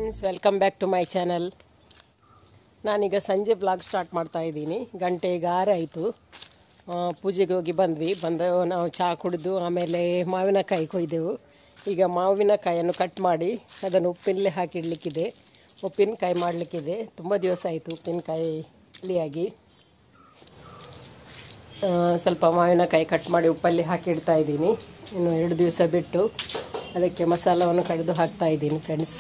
Friends welcome back to my channel ನಾನೀಗ ಸಂಜೆ blog start ಮಾಡ್ತಾ ಇದ್ದೀನಿ ಗಂಟೆ ಈಗ ಆರಾಯಿತು ಪೂಜೆಗೆ ಹೋಗಿ ಬಂದ್ವಿ ಬಂದು ನಾವು ಚಹಾ ಕುಡಿದು ಆಮೇಲೆ ಮಾವಿನಕಾಯಿ ಕೊಯ್ದೆವು ಈಗ ಮಾವಿನಕಾಯನ್ನು ಕಟ್ ಮಾಡಿ ಅದನ್ನು ಉಪ್ಪಿನಲ್ಲೇ ಹಾಕಿಡ್ಲಿಕ್ಕಿದೆ ಉಪ್ಪಿನಕಾಯಿ ಮಾಡಲಿಕ್ಕಿದೆ ತುಂಬ ದಿವಸ ಆಯಿತು ಉಪ್ಪಿನಕಾಯಿ ಹುಳಿಯಾಗಿ ಆ, ಸ್ವಲ್ಪ ಮಾವಿನಕಾಯಿ ಕಟ್ ಮಾಡಿ ಉಪ್ಪಲ್ಲಿ ಹಾಕಿಡ್ತಾ ಇದ್ದೀನಿ ಇನ್ನು ಎರಡು ದಿವಸ ಬಿಟ್ಟು ಅದಕ್ಕೆ ಮಸಾಲವನ್ನು ಕಡಿದು ಹಾಕ್ತಾ ಇದ್ದೀನಿ ಫ್ರೆಂಡ್ಸ್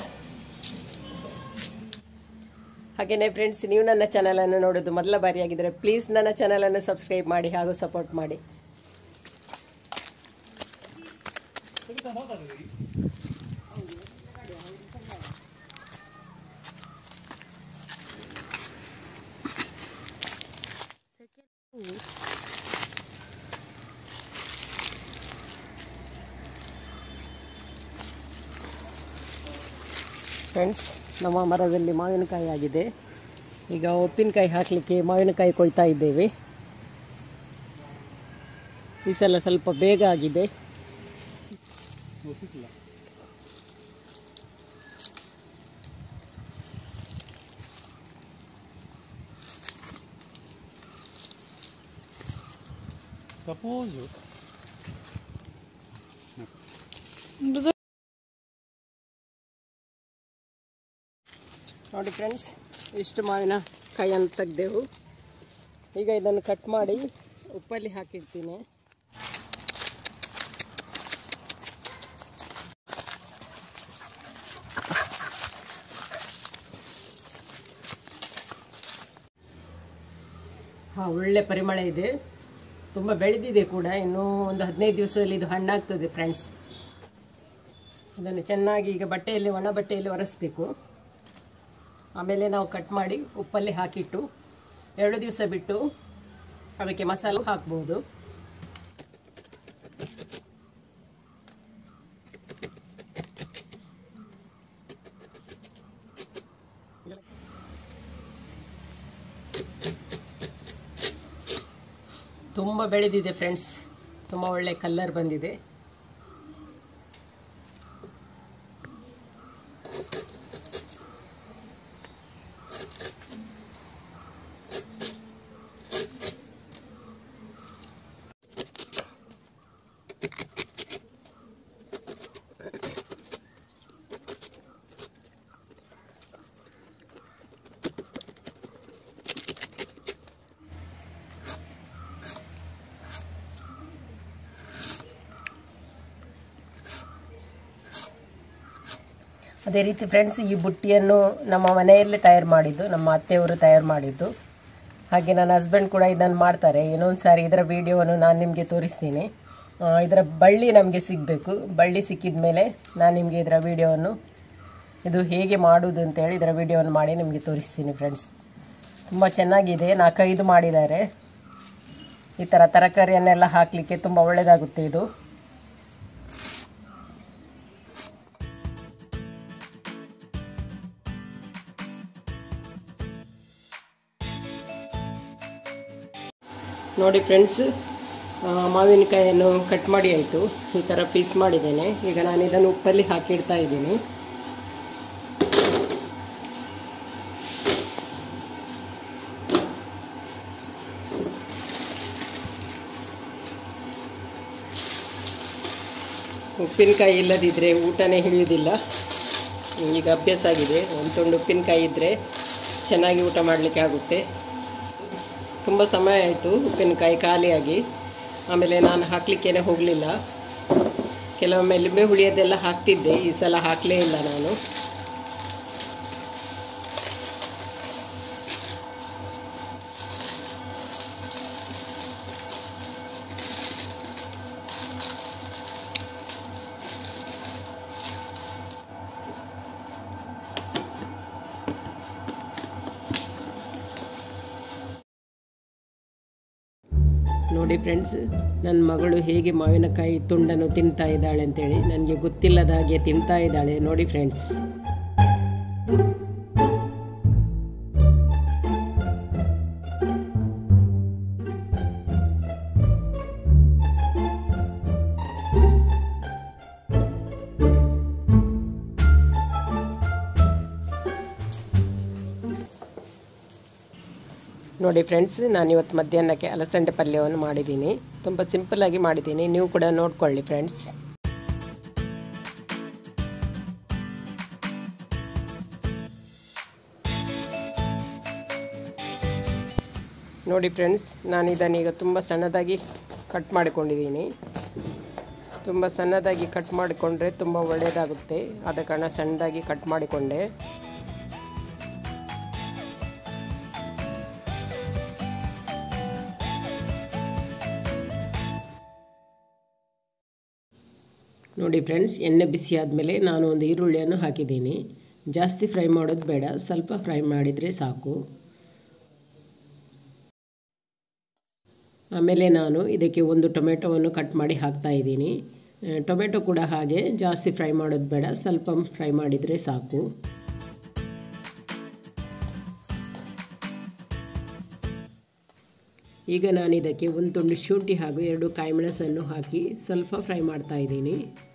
ಹಾಗೆಯೇ ಫ್ರೆಂಡ್ಸ್ ನೀವು ನನ್ನ ಚಾನಲನ್ನು ನೋಡೋದು ಮೊದಲ ಬಾರಿಯಾಗಿದ್ದರೆ ಪ್ಲೀಸ್ ನನ್ನ ಚಾನಲನ್ನು ಸಬ್ಸ್ಕ್ರೈಬ್ ಮಾಡಿ ಹಾಗೂ ಸಪೋರ್ಟ್ ಮಾಡಿ ಫ್ರೆಂಡ್ಸ್ ನಮ್ಮ ಮರದಲ್ಲಿ ಮಾವಿನಕಾಯಿ ಆಗಿದೆ ಈಗ ಉಪ್ಪಿನಕಾಯಿ ಹಾಕಲಿಕ್ಕೆ ಮಾವಿನಕಾಯಿ ಕೊಯ್ತಾ ಇದ್ದೇವೆ ಈ ಸಲ ಸ್ವಲ್ಪ ಬೇಗ ಆಗಿದೆ Kaposo. ನೋಡಿ ಫ್ರೆಂಡ್ಸ್ ಇಷ್ಟು ಮಾವಿನ ಕಾಯನ್ನು ತೆಗೆದೆವು ಈಗ ಇದನ್ನು ಕಟ್ ಮಾಡಿ ಉಪ್ಪಲ್ಲಿ ಹಾಕಿಡ್ತೀನಿ ಹಾಂ ಒಳ್ಳೆ ಪರಿಮಳ ಇದೆ ತುಂಬ ಬೆಳೆದಿದೆ ಕೂಡ ಇನ್ನೂ ಒಂದು ಹದಿನೈದು ದಿವಸದಲ್ಲಿ ಇದು ಹಣ್ಣಾಗ್ತದೆ ಫ್ರೆಂಡ್ಸ್ ಇದನ್ನು ಚೆನ್ನಾಗಿ ಈಗ ಬಟ್ಟೆಯಲ್ಲಿ ಒಣ ಬಟ್ಟೆಯಲ್ಲಿ ಒರೆಸ್ಬೇಕು ಆಮೇಲೆ ನಾವು ಕಟ್ ಮಾಡಿ ಉಪ್ಪಲ್ಲಿ ಹಾಕಿಟ್ಟು ಎರಡು ದಿವಸ ಬಿಟ್ಟು ಅದಕ್ಕೆ ಮಸಾಲೆ ಹಾಕ್ಬೋದು ತುಂಬ ಬೆಳೆದಿದೆ ಫ್ರೆಂಡ್ಸ್ ತುಂಬ ಒಳ್ಳೆ ಕಲ್ಲರ್ ಬಂದಿದೆ ಅದೇ ರೀತಿ ಫ್ರೆಂಡ್ಸ್ ಈ ಬುಟ್ಟಿಯನ್ನು ನಮ್ಮ ಮನೆಯಲ್ಲೇ ತಯಾರು ಮಾಡಿದ್ದು ನಮ್ಮ ಅತ್ತೆಯವರು ತಯಾರು ಮಾಡಿದ್ದು ಹಾಗೆ ನನ್ನ ಹಸ್ಬೆಂಡ್ ಕೂಡ ಇದನ್ನು ಮಾಡ್ತಾರೆ ಇನ್ನೊಂದು ಸಾರಿ ಇದರ ವಿಡಿಯೋವನ್ನು ನಾನು ನಿಮಗೆ ತೋರಿಸ್ತೀನಿ ಆ, ಇದರ ಬಳ್ಳಿ ನಮಗೆ ಸಿಗಬೇಕು ಬಳ್ಳಿ ಸಿಕ್ಕಿದ ಮೇಲೆ ನಾನು ನಿಮಗೆ ಇದರ ವಿಡಿಯೋವನ್ನು ಇದು ಹೇಗೆ ಮಾಡುವುದು ಅಂತೇಳಿ ಇದರ ವಿಡಿಯೋವನ್ನು ಮಾಡಿ ನಿಮಗೆ ತೋರಿಸ್ತೀನಿ ಫ್ರೆಂಡ್ಸ್ ತುಂಬ ಚೆನ್ನಾಗಿದೆ ನಾಲ್ಕೈದು ಮಾಡಿದ್ದಾರೆ ಈ ಥರ ತರಕಾರಿಯನ್ನೆಲ್ಲ ಹಾಕಲಿಕ್ಕೆ ತುಂಬ ಒಳ್ಳೆಯದಾಗುತ್ತೆ ಇದು ನೋಡಿ ಫ್ರೆಂಡ್ಸ್ ಮಾವಿನಕಾಯಿಯನ್ನು ಕಟ್ ಮಾಡಿ ಆಯಿತು ಈ ಥರ ಪೀಸ್ ಮಾಡಿದ್ದೇನೆ ಈಗ ನಾನು ಇದನ್ನು ಉಪ್ಪಲ್ಲಿ ಹಾಕಿಡ್ತಾ ಇದ್ದೀನಿ ಉಪ್ಪಿನಕಾಯಿ ಇಲ್ಲದಿದ್ದರೆ ಊಟನೇ ಹಿಡಿಯೋದಿಲ್ಲ ಈಗ ಅಭ್ಯಾಸ ಆಗಿದೆ ಒಂದು ತುಂಡು ಉಪ್ಪಿನಕಾಯಿ ಇದ್ದರೆ ಚೆನ್ನಾಗಿ ಊಟ ಮಾಡಲಿಕ್ಕೆ ಆಗುತ್ತೆ ತುಂಬ ಸಮಯ ಆಯಿತು ಉಪ್ಪಿನಕಾಯಿ ಖಾಲಿಯಾಗಿ ಆಮೇಲೆ ನಾನು ಹಾಕಲಿಕ್ಕೇನೆ ಹೋಗಲಿಲ್ಲ ಕೆಲವೊಮ್ಮೆ ಲಿಂಬೆ ಹುಳಿಯದೆಲ್ಲ ಹಾಕ್ತಿದ್ದೆ ಈ ಸಲ ಹಾಕಲೇ ಇಲ್ಲ ನಾನು ನೋಡಿ ಫ್ರೆಂಡ್ಸ್ ನನ್ನ ಮಗಳು ಹೇಗೆ ಮಾವಿನಕಾಯಿ ತುಂಡನ್ನು ತಿಂತಾ ಇದ್ದಾಳೆ ಅಂತೇಳಿ ನನಗೆ ಗೊತ್ತಿಲ್ಲದ ಹಾಗೆ ತಿಂತಾ ಇದ್ದಾಳೆ ನೋಡಿ ಫ್ರೆಂಡ್ಸ್ ನೋಡಿ ಫ್ರೆಂಡ್ಸ್ ನಾನಿವತ್ತು ಮಧ್ಯಾಹ್ನಕ್ಕೆ ಅಲಸಂಡೆ ಪಲ್ಯವನ್ನು ಮಾಡಿದ್ದೀನಿ ತುಂಬ ಸಿಂಪಲ್ಲಾಗಿ ಮಾಡಿದ್ದೀನಿ ನೀವು ಕೂಡ ನೋಡ್ಕೊಳ್ಳಿ ಫ್ರೆಂಡ್ಸ್ ನೋಡಿ ಫ್ರೆಂಡ್ಸ್ ನಾನು ಇದನ್ನೀಗ ತುಂಬ ಸಣ್ಣದಾಗಿ ಕಟ್ ಮಾಡಿಕೊಂಡಿದ್ದೀನಿ ತುಂಬ ಸಣ್ಣದಾಗಿ ಕಟ್ ಮಾಡಿಕೊಂಡ್ರೆ ತುಂಬ ಒಳ್ಳೆಯದಾಗುತ್ತೆ ಆದ ಕಾರಣ ಸಣ್ಣದಾಗಿ ಕಟ್ ಮಾಡಿಕೊಂಡೆ ನೋಡಿ ಫ್ರೆಂಡ್ಸ್ ಎಣ್ಣೆ ಬಿಸಿ ಆದಮೇಲೆ ನಾನು ಒಂದು ಈರುಳ್ಳಿಯನ್ನು ಹಾಕಿದ್ದೀನಿ ಜಾಸ್ತಿ ಫ್ರೈ ಮಾಡೋದು ಬೇಡ ಸ್ವಲ್ಪ ಫ್ರೈ ಮಾಡಿದರೆ ಸಾಕು ಆಮೇಲೆ ನಾನು ಇದಕ್ಕೆ ಒಂದು ಟೊಮೆಟೊವನ್ನು ಕಟ್ ಮಾಡಿ ಹಾಕ್ತಾ ಇದ್ದೀನಿ ಟೊಮೆಟೊ ಕೂಡ ಹಾಗೆ ಜಾಸ್ತಿ ಫ್ರೈ ಮಾಡೋದು ಬೇಡ ಸ್ವಲ್ಪ ಫ್ರೈ ಮಾಡಿದರೆ ಸಾಕು ಈಗ ನಾನು ಇದಕ್ಕೆ ಒಂದು ತುಂಡು ಶುಂಠಿ ಹಾಗೂ ಎರಡು ಕಾಯಿಮೆಣಸನ್ನು ಹಾಕಿ ಸ್ವಲ್ಪ ಫ್ರೈ ಮಾಡ್ತಾ ಇದ್ದೀನಿ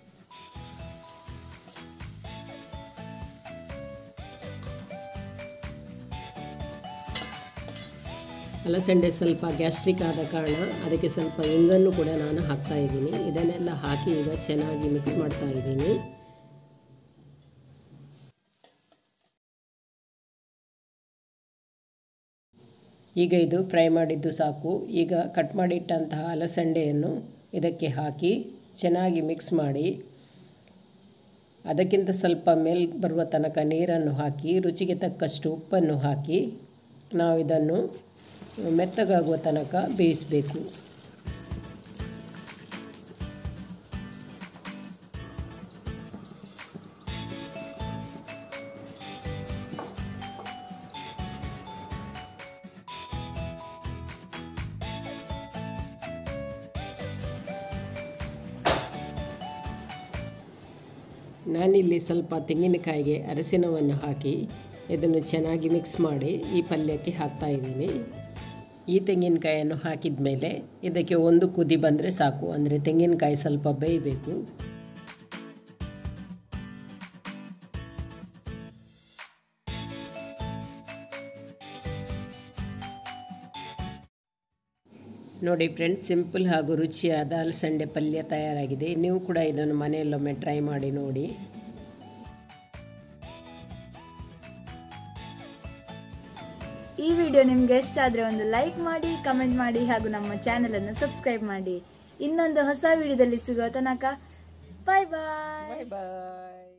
ಅಲಸಂಡೆ ಸ್ವಲ್ಪ ಗ್ಯಾಸ್ಟ್ರಿಕ್ ಆದ ಕಾರಣ ಅದಕ್ಕೆ ಸ್ವಲ್ಪ ಇಂಗನ್ನು ಕೂಡ ನಾನು ಹಾಕ್ತಾ ಇದ್ದೀನಿ ಇದನ್ನೆಲ್ಲ ಹಾಕಿ ಈಗ ಚೆನ್ನಾಗಿ ಮಿಕ್ಸ್ ಮಾಡ್ತಾ ಇದ್ದೀನಿ ಈಗ ಇದು ಫ್ರೈ ಮಾಡಿದ್ದು ಸಾಕು ಈಗ ಕಟ್ ಮಾಡಿಟ್ಟಂತಹ ಅಲಸಂಡೆಯನ್ನು ಇದಕ್ಕೆ ಹಾಕಿ ಚೆನ್ನಾಗಿ ಮಿಕ್ಸ್ ಮಾಡಿ ಅದಕ್ಕಿಂತ ಸ್ವಲ್ಪ ಮೇಲ್ ಬರುವ ತನಕ ನೀರನ್ನು ಹಾಕಿ ರುಚಿಗೆ ತಕ್ಕಷ್ಟು ಉಪ್ಪನ್ನು ಹಾಕಿ ನಾವು ಇದನ್ನು ಮೆತ್ತಗಾಗುವ ತನಕ ಬೇಯಿಸಬೇಕು ನಾನಿಲ್ಲಿ ಸ್ವಲ್ಪ ತೆಂಗಿನಕಾಯಿಗೆ ಅರಸಿನವನ್ನು ಹಾಕಿ ಇದನ್ನು ಚೆನ್ನಾಗಿ ಮಿಕ್ಸ್ ಮಾಡಿ ಈ ಪಲ್ಯಕ್ಕೆ ಹಾಕ್ತಾ ಇದ್ದೀನಿ ಈ ತೆಂಗಿನಕಾಯಿಯನ್ನು ಹಾಕಿದ ಮೇಲೆ ಇದಕ್ಕೆ ಒಂದು ಕುದಿ ಬಂದರೆ ಸಾಕು ಅಂದರೆ ತೆಂಗಿನಕಾಯಿ ಸ್ವಲ್ಪ ಬೇಯಬೇಕು ನೋಡಿ ಫ್ರೆಂಡ್ಸ್ ಸಿಂಪಲ್ ಹಾಗೂ ರುಚಿಯಾದ ಅಲಸಂಡೆ ಪಲ್ಯ ತಯಾರಾಗಿದೆ ನೀವು ಕೂಡ ಇದನ್ನು ಮನೆಯಲ್ಲೊಮ್ಮೆ ಟ್ರೈ ಮಾಡಿ ನೋಡಿ ಈ ವಿಡಿಯೋ ನಿಮ್ಗೆ ಇಷ್ಟ ಆದ್ರೆ ಒಂದು ಲೈಕ್ ಮಾಡಿ ಕಮೆಂಟ್ ಮಾಡಿ ಹಾಗೂ ನಮ್ಮ ಚಾನೆಲ್ ಅನ್ನು ಸಬ್ಸ್ಕ್ರೈಬ್ ಮಾಡಿ ಇನ್ನೊಂದು ಹೊಸ ವಿಡಿಯೋದಲ್ಲಿ ಸಿಗೋ ತನಕ ಬಾಯ್ ಬಾಯ್ ಬಾಯ್ ಬಾಯ್